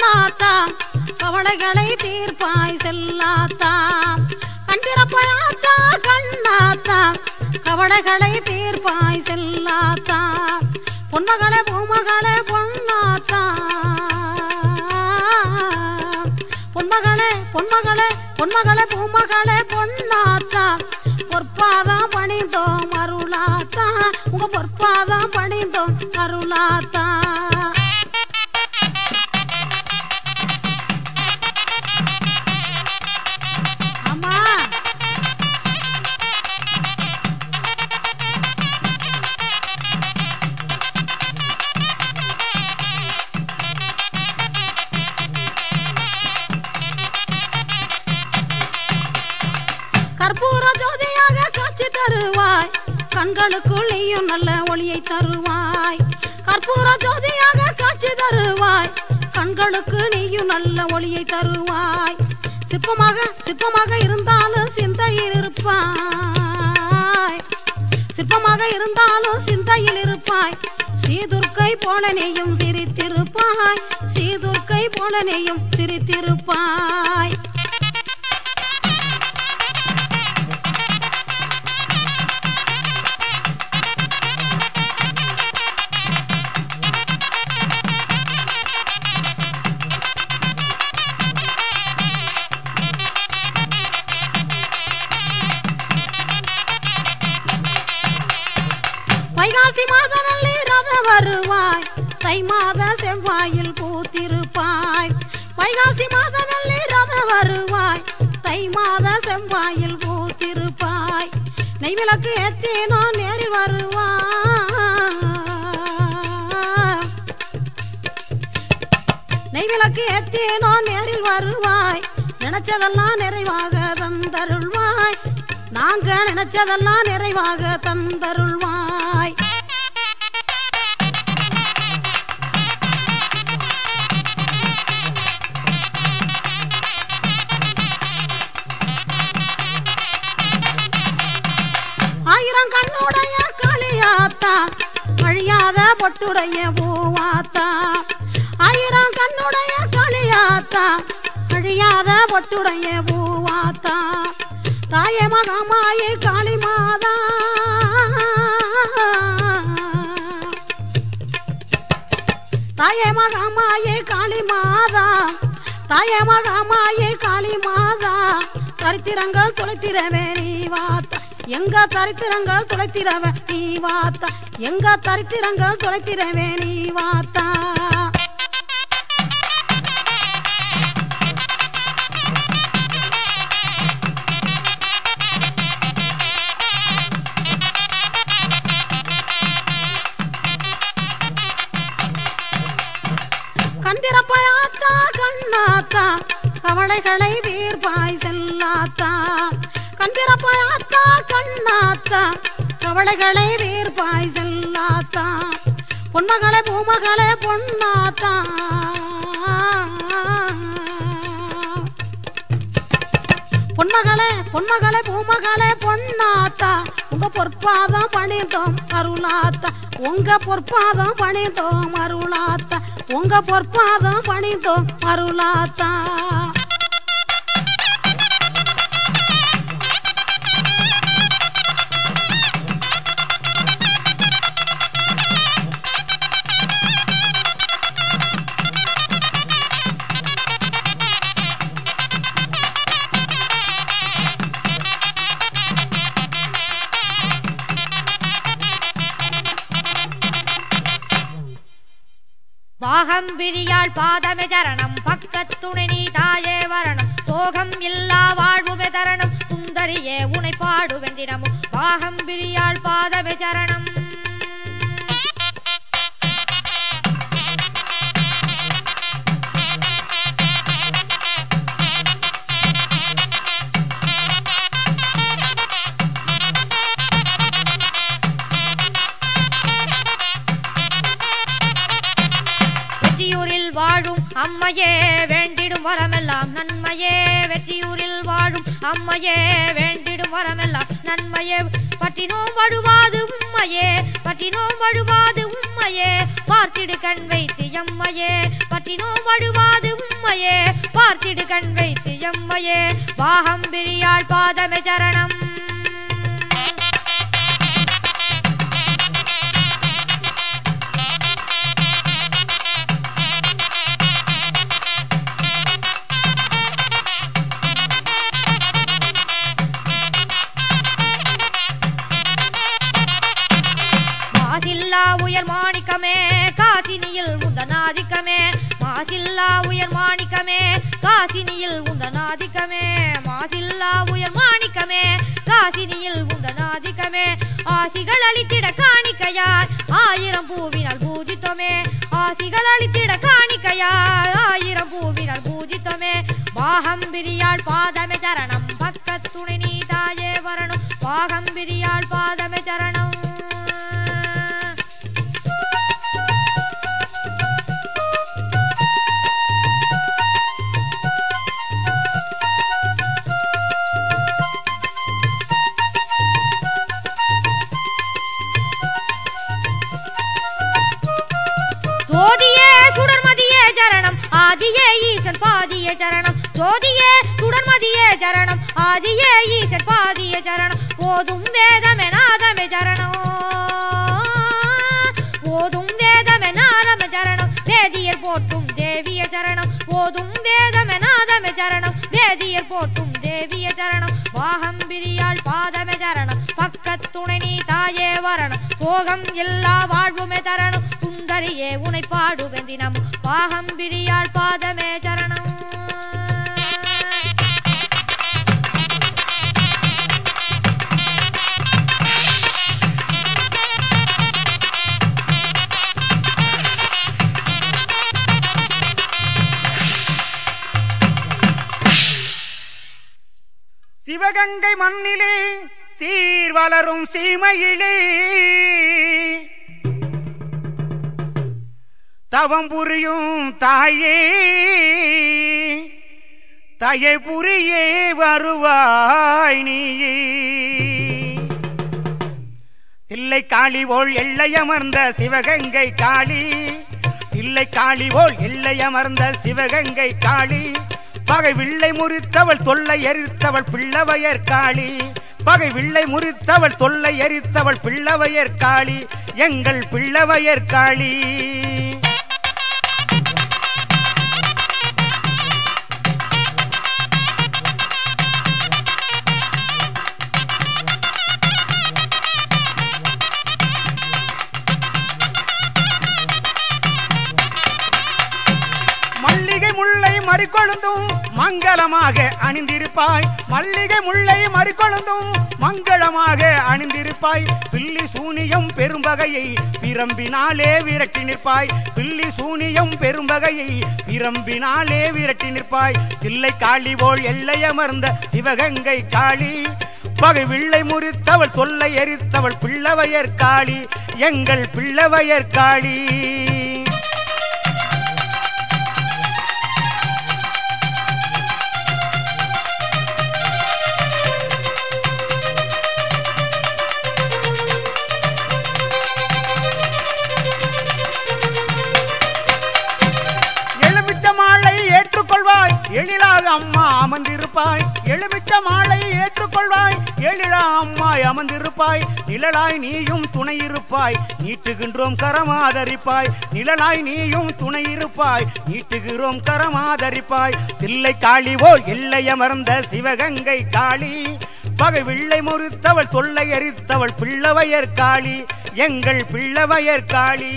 பொன்னாத்தா கவலைகளை தீர்ப்பாய் செல்லாத்தா கண்டிரப்பாயாத்தா கண்ணாத்தா கவலைகளை தீர்ப்பாய் செல்லாத்தா பொன்மகளே பூமகளே பொன்னாத்தா பொன்மகளே பொன்மகளே பொன்மகளே பூமகளே பொன்னாத்தா பொற்பாதம் பணிந்தோம் அருளாத்தா உங்க பொற்பாதம் பணிந்தோம் அருளாத்தா ஆமா கற்பூர ஜோதியாக காட்சி தருவாய் கண்களுக்குள் நீயும் நல்ல ஒளியை தருவாய் கற்பூர ஜோதியாக காட்சி தருவாய் கண்களுக்கு நீயும் நல்ல ஒளியை தருவாய் சிற்பமாக சிற்பமாக இருந்தாலும் சிந்தையில் இருப்பாய் சிற்பமாக இருந்தாலும் சிந்தையில் இருப்பாய் ஸ்ரீதுர்க்கை போல நீயும் சிரித்திருப்பாய் ஸ்ரீதுர்க்கை போல நீயும் சிரித்திருப்பாய் வைகாசி மாத வெள்ளி ரத வருவாய் தை மாத செவ்வாயில் பூத்திருப்பாய் வைகாசி மாத வெள்ளி ரத வருவாய் தை மாத செவ்வாயில் பூத்திருப்பாய் நெய்விளக்கு ஏத்தேனோ நேரில் வருவாய் நெய்விளக்கு ஏத்தேனோ நேரில் வருவாய் நினைச்சதெல்லாம் நிறைவாக தந்தருள்வாய் நாங்க நினைச்சதெல்லாம் நிறைவாக தந்தருள்வாய் ஆயிரம் கண்ணுடைய காளியாத்தா அழியாத பொட்டுடைய பூவாத்தா ஆயிரம் கண்ணுடைய காளியாத்தா அழியாத பொட்டுடைய பூவாத்தா தாயே மகமாயே காளி மாதா தாயே மகமாயே காளி மாதா தாயே மகமாயே காளி மாதா தரித்திரங்கள் துளைத்திரவே நீ வாத்தா எங்க தரித்திரங்கள் துளைத்திரவே நீ வாத்தா எங்க தரித்திரங்கள் துளைத்திரவே நீ வாத்தா கந்திரப்பயாத்தா கண்ணாத்தா கவலைகளை தீர்ப்பாய் செல்லாத்தா கந்திரப்பயாத்தா கண்ணாத்தா கவலைகளை தீர்ப்பாய் செல்லாத்தா பொன்மகளே பூமகளே பொன்னாத்தா பொன்மகளே பொன்மகளே பூமகளே பொன்னாத்தா உங்க பொற்பாதம் பணிந்தோம் அருளாத்தா உங்க பொற்பாதம் பணிந்தோம் அருளாத்தா உங்க பொற்பாதம் பணிந்தோம் அருளாத்தா பாகம் பிரியாள் பாதமே சரணம் பக்கத்துணை நீ தாயே வரணம் சோகம் இல்லா வாழ்வுமே தரணம் சுந்தரியே உனை பாடுவென் தினமும் பாகம் பிரியாள் பாதமே சரணம் வெற்றியூரில் வாழும் அம்மையே வேண்டிடும் வரமெல்லாம் நன்மையே வெற்றியூரில் வாழும் அம்மையே வேண்டிடும் வரமெல்லாம் நன்மையே பட்டினோம் வழுவாது உம்மையே பட்டினோம் வழுவாது உம்மையே பார்த்திடு கண் வைத்து எம்மையே பட்டினோம் வழுவாது உம்மையே அம்மையே பார்த்திடு கண் வைத்து எம்மையே பாகம் பிரியாள் பாதமே சரணம் மாசில்லா உயர் மாணிக்கமே காசினியில் உந்தனாதிக்கமே மாசில்லா உயர் மாணிக்கமே காசினியில் உந்தனாதிக்கமே மாசில்லா உயர் மாணிக்கமே காசினியில் உந்தனாதிக்கமே ஆசிகள் அளித்திட காணிக்கையால் ஆயிரம் பூவினால் பூஜித்தோமே ஆசிகள் அளித்திட காணிக்கையால் ஆயிரம் பூவினால் பூஜித்தோமே பாகம் பிரியாள் பாதமே சரணம் பக்கத்துணை நீ தாயே வரணும் பாகம் பிரியாள் பாதமே சரணம் ஜோதியே சுடர்மதியே சரணம் ஆதியே ஈசன் பாதியே சரணம் ஜோதியே சுடர்மதியே சரணம் ஆதியே ஈசன் பாதியே சரணம் போதும் வேதமே நாதமே சரணம் போதும் வேதமே நாதமே சரணம் வேதியர் போட்டும் தேவிய சரணம் போதும் வேதமே நாதமே சரணம் வேதியர் போட்டும் தேவிய சரணம் வாகம் பிரியாள் பாதமே சரணம் பக்கத்துணை நீ தாயே வரணும் சோகம் எல்லா வாழ்வுமே தரணும் சுந்தரியே உனை பாடுவேன் தினம் பாகம் பிரியாள் பாதமே சரணம் சிவகங்கை மண்ணிலே சீர் வளரும் சீமையிலே தவம் புரியும் தாயே தயை புரியே வருவாய் நீயே இல்லை காளி போல் எல்லை அமர்ந்த சிவகங்கை காளி இல்லை காளி போல் எல்லை அமர்ந்த சிவகங்கை காளி பகை வில்லை முறித்தவள் தொல்லை எரித்தவள் பிள்ளவையர் காளி பகை வில்லை முறித்தவள் தொல்லை எரித்தவள் பிள்ளவையர் காளி எங்கள் பிள்ளவையர் காளி மல்லிகை முல்லை மறிக்கொழுந்தும் மங்களமாக அணிந்திருப்பாய் மல்லிகை முல்லை மறிக்கொழுந்தும் மங்களமாக அணிந்திருப்பாய் பில்லி சூனியம் பெரும்பகையை பிரம்பினாலே விரட்டி நிற்பாய் பில்லி சூனியம் பெரும்பகையை பிரம்பினாலே விரட்டி நிற்பாய் தில்லை காளி போல் எல்லை அமர்ந்த சிவகங்கை காளி பகை வில்லை முறித்தவள் தொல்லை எரித்தவள் பிள்ளவையர் காளி எங்கள் பிள்ளவையர் காளி எலுமிச்ச மாலை ஏற்றுக்கொள்வாய் எழிலாக அம்மா அமர்ந்திருப்பாய் எலுமிச்ச மாலை ஏற்றுக்கொள்வாய் எழிலா அம்மாய் அமர்ந்திருப்பாய் நிழலாய் நீயும் துணை இருப்பாய் நீட்டுகின்றோம் கரமாதரிப்பாய் நிழலாய் நீயும் துணை இருப்பாய் நீட்டுகிறோம் கரமாதரிப்பாய் தில்லை காளி போல் எல்லை அமர்ந்த சிவகங்கை காளி பகை வில்லை முறித்தவள் தொல்லை எரித்தவள் பிள்ளவையர் காளி எங்கள் பிள்ளவையர் காளி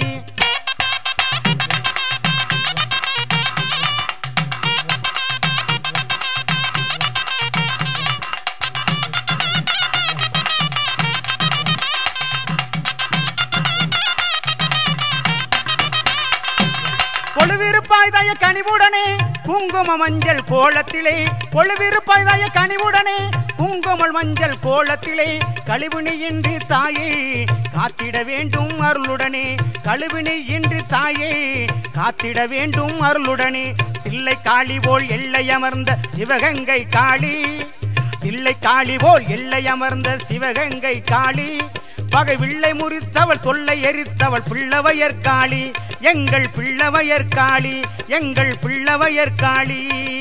கொழுவிருப்பாய் தய கனிவுடனே குங்கும மஞ்சள் கோலத்திலே கொழுவிருப்பாய் தய கனிவுடனே குங்குமல் மஞ்சள் கோலத்திலே கழிவுனி இன்றி தாயே காத்திட வேண்டும் அருளுடனே கழுவினி இன்றி தாயே காத்திட வேண்டும் அருளுடனே தில்லை காளி போல் எல்லை அமர்ந்த சிவகங்கை காளி தில்லை காளி போல் எல்லை அமர்ந்த சிவகங்கை காளி பகை வில்லை முறித்தவள் தொல்லை எரித்தவள் பிள்ளவையர் காளி எங்கள் பிள்ளவையர் காளி எங்கள் பிள்ளவையர் காளி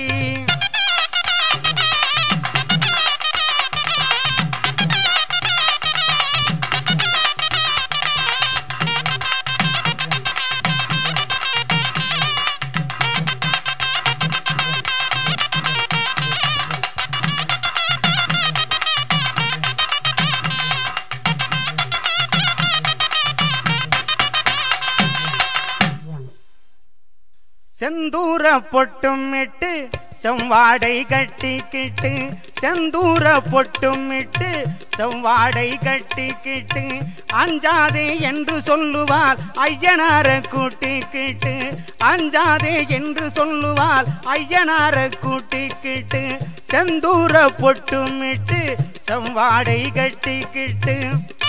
செந்தூர பொட்டும் இட்டு செவ்வாடை கட்டிக்கிட்டு செந்தூர பொட்டும் இட்டு செவ்வாடை கட்டிக்கிட்டு அஞ்சாதே என்று சொல்லுவாள் ஐயனார கூட்டிக்கிட்டு அஞ்சாதே என்று சொல்லுவாள் ஐயனார கூட்டிக்கிட்டு செந்தூர பொட்டும் இட்டு செவ்வாடை கட்டிக்கிட்டு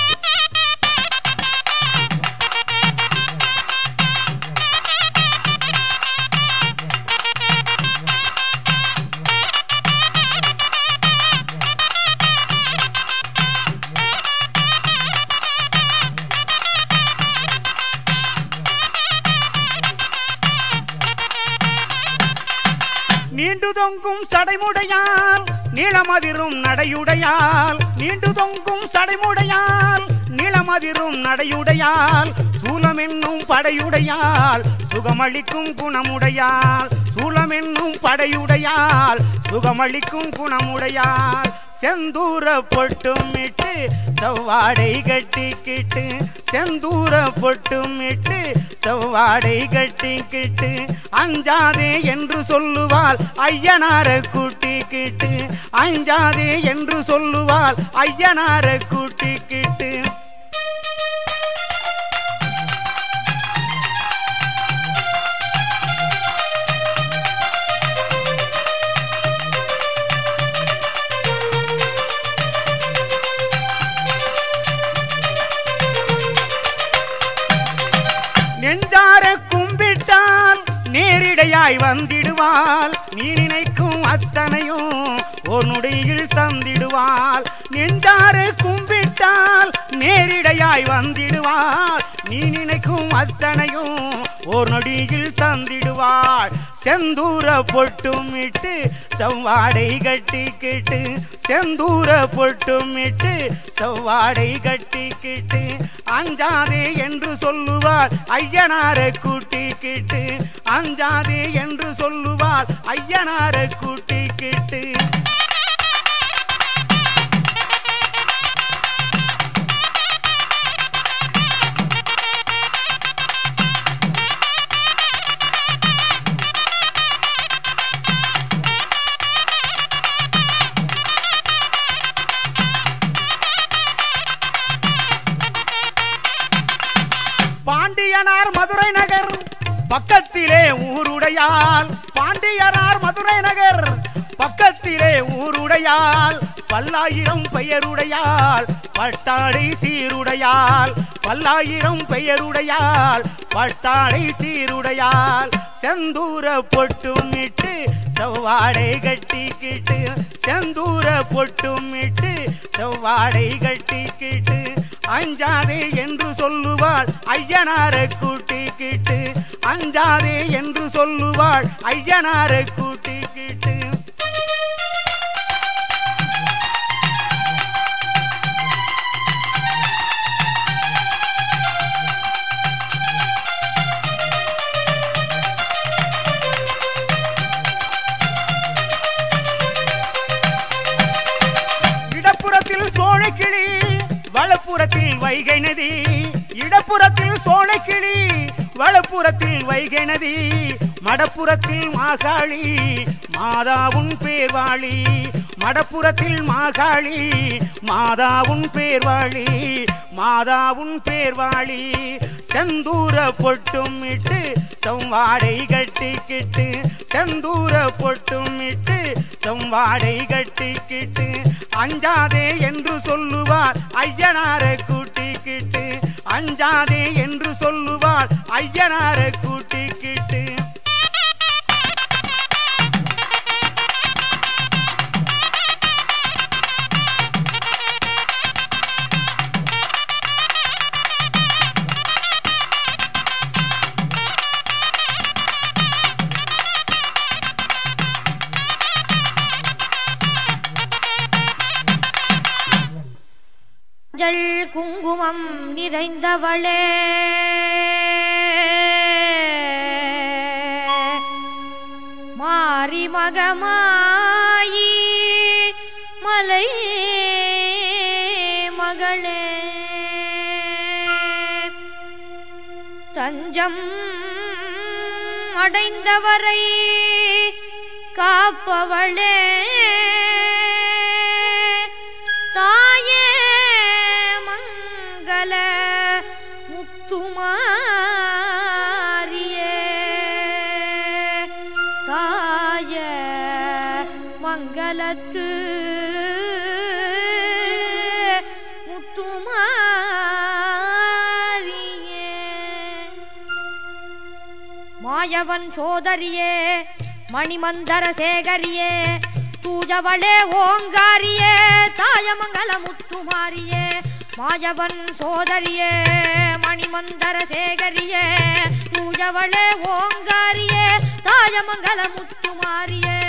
நீண்டு தொங்கும் சடைமுடையால் நீளமதிரும் நடையுடையால் நீண்டு தொங்கும் சடைமுடையால் நீளமதிரும் நடையுடையால் சூலமென்னும் படையுடையால் சுகமளிக்கும் குணமுடையால் சூலமென்னும் படையுடையால் சுகமளிக்கும் குணமுடையால் செந்தூர பொட்டும் இட்டு செவ்வாடை கட்டிக்கிட்டு செந்தூர பொட்டும் இட்டு செவ்வாடை கட்டிக்கிட்டு அஞ்சாதே என்று சொல்லுவாள் ஐயனார கூட்டிக்கிட்டு அஞ்சாதே என்று சொல்லுவாள் ஐயனார கூட்டிக்கிட்டு நெஞ்சார கும்பிட்டால் நேரிடையாய் வந்திடுவாள் நீ நினைக்கும் அத்தனையும் ஒரு நொடியில் தந்திடுவாள் நெஞ்சார கும்பிட்டால் நேரிடையாய் வந்திடுவாள் நீ நினைக்கும் அத்தனையும் ஒரு நொடியில் தந்திடுவாள் செந்தூர பொட்டும் இட்டு செவ்வாடை கட்டிக்கிட்டு செந்தூர பொட்டும் இட்டு செவ்வாடை கட்டிக்கிட்டு அஞ்சாதே என்று சொல்லுவார் ஐயனார கூட்டிக்கிட்டு அஞ்சாதே என்று சொல்லுவார் ஐயனார கூட்டிக்கிட்டு பாண்டியனார் மதுரை நகர் பக்கத்திலே ஊருடையால் பாண்டியனார் மதுரை நகர் பக்கத்திலே ஊருடையால் பல்லாயிரம் பெயருடையால் பட்டாடை சீருடையால் பல்லாயிரம் பெயருடையால் பட்டாடை சீருடையால் செந்தூர பொட்டும் இட்டு செவ்வாடை கட்டிக்கிட்டு செந்தூர பொட்டும் இட்டு செவ்வாடை கட்டிக்கிட்டு அஞ்சாதே என்று சொல்லுவாள் ஐயனார கூட்டிக்கிட்டு அஞ்சாதே என்று சொல்லுவாள் ஐயனார கூட்டிக்கிட்டு இடப்புறத்தில் சோழைக்கிளி வலப்புறத்தில் வைகை நதி இடப்புறத்தில் சோழைக்கிளி வலப்புறத்தில் வைகை நதி மடப்புறத்தில் மாகாளி மாதாவுன் பேர்வாளி மடப்புறத்தில் மாகாளி மாதாவுன் பேர்வாளி மாதாவுன் பேர்வாளி செந்தூர பொட்டும் இட்டு செவ்வாடை கட்டிக்கிட்டு செந்தூர பொட்டும் இட்டு செவ்வாடை கட்டிக்கிட்டு அஞ்சாதே என்று சொல்லுவார் ஐயனார கூட்டிக்கிட்டு அஞ்சாதே என்று சொல்லுவார் ஐயனார கூட்டிக்கிட்டு குங்குமம் நிறைந்தவளே மாரி மகமாயி மலை மகளே தஞ்சம் அடைந்தவரை காப்பவளே தாயே மங்கள முத்துமாரியே தாய மங்களத்து முத்துமாரியே மாயவன் சோதரியே மணிமந்தர சேகரியே தூஜவளே ஓங்காரியே தாயமங்கல முத்துமாரியே மாயவன் சோதரியே மணிமந்தர சேகரியே தூஜவளே ஓங்காரியே தாயமங்கல முத்துமாரியே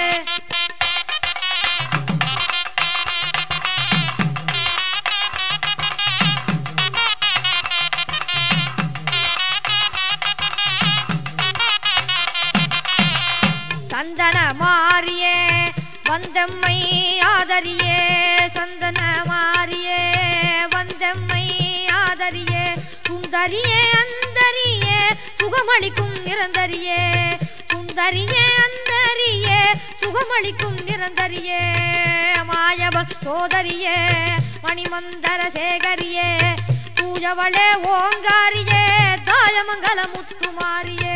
சந்தன மாறியே வந்தம்மை ஆதரியே சந்தன மாறியே வந்தம்மை ஆதரியே சுந்தரியே அந்தரியே சுகமளிக்கும் நிரந்தரியே சுந்தரியே அந்தரியே சுகமளிக்கும் நிரந்தரியே மாயவ சோதரியே மணிமந்தர சேகரியே பூஜவளே ஓங்காரியே தாயமங்கல முத்துமாரியே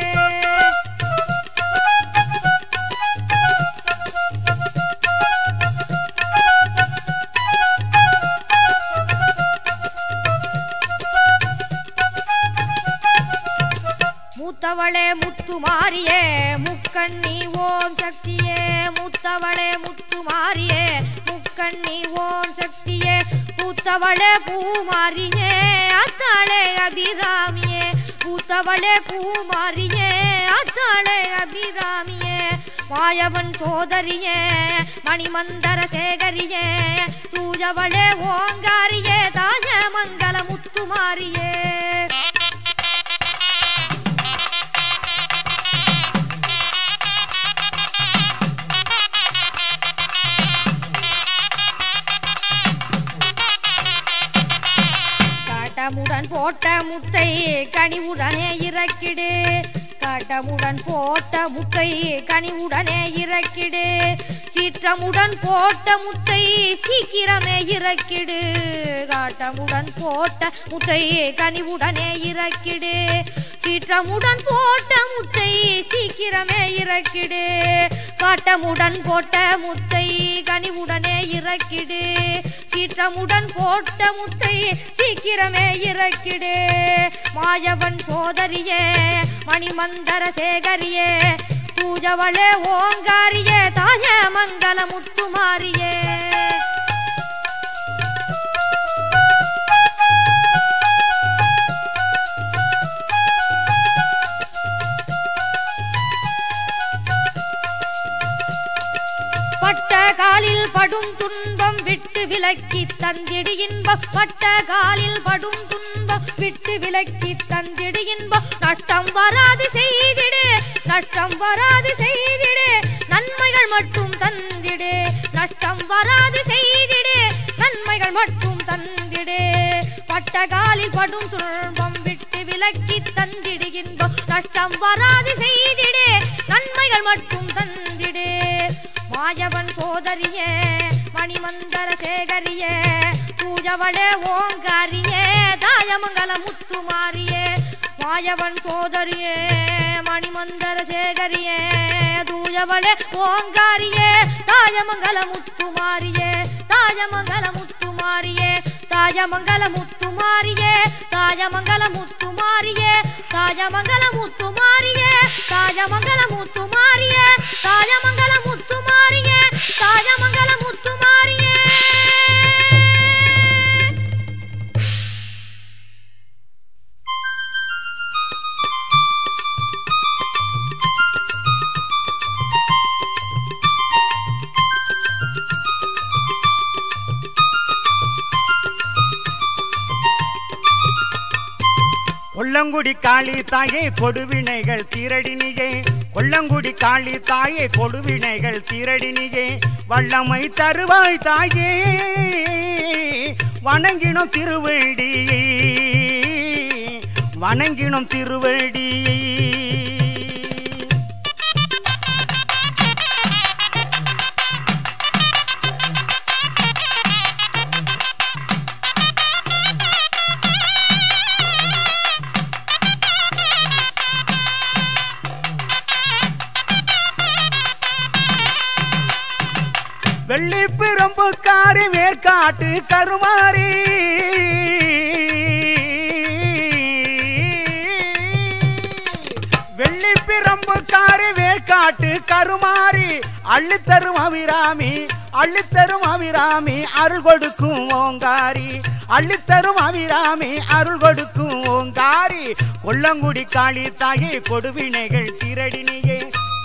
மூத்தவளே முத்து மாறியே முக்கண்ணி ஓம் சக்தியே மூத்தவளே முத்து மாறியே முக்கண்ணி ஓம் சக்தியே பூத்தவளே பூமாரியே அத்தாளே அபிராமியே பூத்தவளே பூமாரியே அத்தாளே அபிராமியே மாயவன் சோதரியே மணிமந்தர சேகரியே தூஜவளே ஓங்காரியே தாஜ மங்கள முத்துமாரியே காட்டமுடன் போட்ட முட்டை கனிவுடனே இறக்கிடு காட்டமுடன் போட்ட முட்டை கனிவுடனே இறக்கிடு சீற்றமுடன் போட்ட முட்டை சீக்கிரமே இறக்கிடு காட்டமுடன் போட்ட முட்டை கனிவுடனே இறக்கிடு சீற்றமுடன் போட்ட முட்டை சீக்கிரமே இறக்கிடு காட்டமுடன் போட்ட முட்டை கனிவுடனே இறக்கிடு சீற்றமுடன் போட்ட முட்டை சீக்கிரமே இறக்கிடு மாயவன் சோதரியே மணிமந்தர சேகரியே பூஜவளே ஓங்காரியே தாய மங்கள முத்துமாரியே பட்ட காலில் படும் துன்பம் விட்டு விலக்கி தந்திடு இன்பம் பட்ட காலில் படும் துன்பம் விட்டு விலக்கி தந்திடு இன்பம் நஷ்டம் வராது செய்திடு நஷ்டம் வராது செய்திடு நன்மைகள் மட்டும் தந்திடு நஷ்டம் வராது செய்திடு நன்மைகள் மட்டும் தந்திடு பட்ட காலில் படும் துன்பம் விட்டு விலக்கி தந்திடு இன்பம் நஷ்டம் வராது செய்திடு நன்மைகள் மட்டும் தந்திடு மாயவன் சோதரியே மணிமந்தர சேகரியே பூஜவளே ஓங்காரியே தாயமங்கல முத்துமாரியே மாயவன் சோதரியே மணிமந்தர சேகரியே தூயவளே ஓங்காரியே தாயமங்கல முத்துமாரியே தாயமங்கல முத்துமாரியே தாயமங்கல முத்துமாரியே தாயமங்கல முத்துமாரியே தாயமங்கல முத்துமாரியே தாயமங்கல முத்துமாரியே தாயமங்கல முத்துமாரியே தாயமங்கல முத்துமாரியே கொல்லங்குடி காளி தாயே கொடுவினைகள் தீரடினியே கொல்லங்குடி காளி தாயே கொடுவினைகள் தீரடினியே வல்லமை தருவாய் தாயே வணங்கினோம் திருவடியை வணங்கினோம் திருவடியை வெள்ளி பிரம்புக்காரி மேற்காட்டு கருமாரி வெள்ளி பிரம்புக்காரி வேற்காட்டு கருமாரி அள்ளித்தரும் அபிராமி அள்ளித்தரும் அபிராமி அருள் கொடுக்கும் ஓங்காரி அள்ளித்தரும் அபிராமி அருள் கொடுக்கும் ஓங்காரி கொல்லங்குடி காளி தாயே கொடுவினைகள் திரடினியே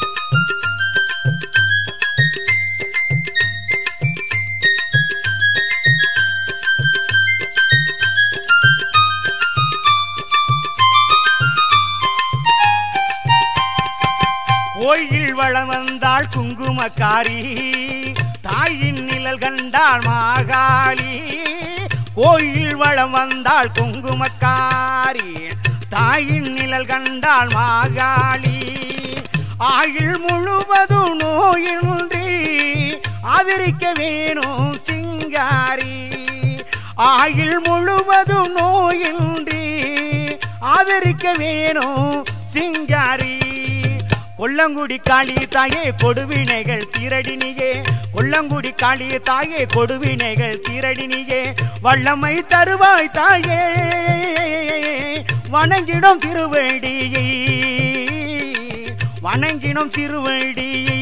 கோயில் வளம் வந்தாள் குங்குமக்காரி தாயின் நிழல் கண்டாள் மாகாளி கோயில் வளம் வந்தாள் குங்குமக்காரி தாயின் நிழல் கண்டாள் மாகாளி ஆயுள் முழுவதும் நோயின்றி ஆதரிக்க வேணும் சிங்காரி ஆயுள் முழுவதும் நோயின்றி ஆதரிக்க வேணும் சிங்காரி கொல்லங்குடி காளி தாயே கொடுவினைகள் தீரடினியே கொல்லங்குடி காளி தாயே கொடுவினைகள் தீரடினியே வல்லமை தருவாய் தாயே வணங்கிடும் திருவடியை வணங்கிடும் திருவடியை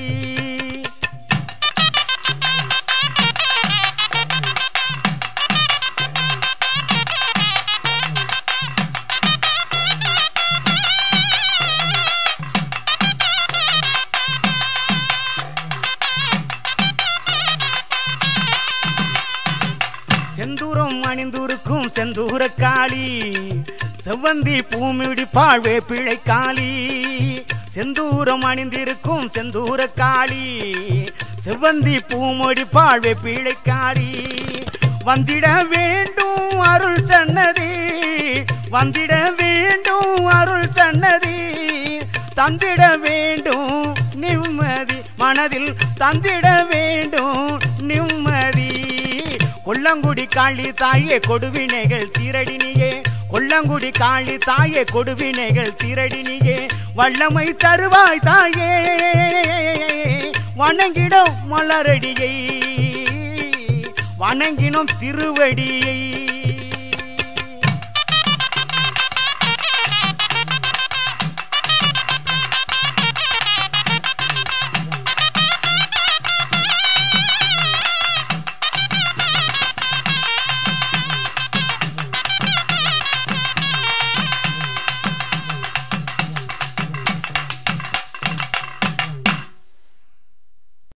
செந்தூரம் அணிந்துருக்கும் செந்தூர காளி செவ்வந்தி பூமிடிப்பாள் வேப்பிழை காளி செந்தூரம் அணிந்திருக்கும் செந்தூர காளி செவ்வந்தி பூமொடிப்பாள் வேப்பிழை காளி வந்திட வேண்டும் அருள் சன்னதி வந்திட வேண்டும் அருள் சன்னதி தந்திட வேண்டும் நிம்மதி மனதில் தந்திட வேண்டும் நிம்மதி கொல்லங்குடி காளி தாயே கொடுவினைகள் தீரடினியே கொல்லங்குடி காளி தாயே கொடுவினைகள் தீரடினியே வல்லமை தருவாய் தாயே வணங்கிடும் மலரடியை வணங்கினோம் திருவடியை